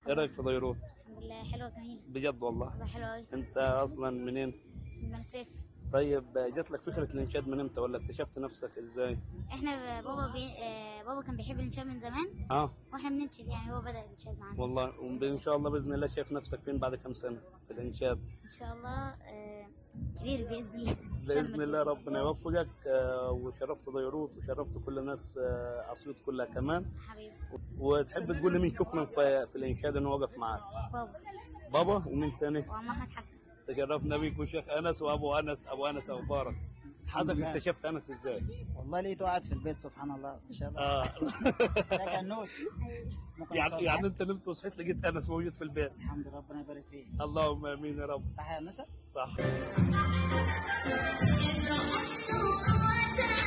ايه رايك في ديروت الحمد لله حلوه جميله بجد والله والله حلوه قوي انت اصلا منين من بني سويف طيب جات لك فكره الانشاد من امتى ولا اكتشفت نفسك ازاي احنا بابا بي... آه، بابا كان بيحب الانشاد من زمان اه واحنا بننشد يعني هو بدا الانشاد معانا والله وان شاء الله باذن الله شايف نفسك فين بعد كام سنه في الانشاد ان شاء الله آه، كبير باذن الله باذن كمل الله ربنا يوفقك آه، وشرفت ديروت وشرفت كل الناس آه، اسيوط كلها كمان حبيبي وتحب تقول لي مين شكرا في, في الانشاد انه وقف معاك بابا بابا ومين تاني وعم احمد حسن تشرفنا بيك وشيخ انس وابو انس ابو انس ابو مبارك حضرتك لله. اكتشفت انس ازاي؟ والله لقيته قاعد في البيت سبحان الله ما شاء الله اه ده كنوس ممكن يعني أصلي؟ يعني انت نمت وصحيت لقيت انس موجود في البيت الحمد لله ربنا يبارك فيه اللهم امين يا رب صح يا نسا صح رأيت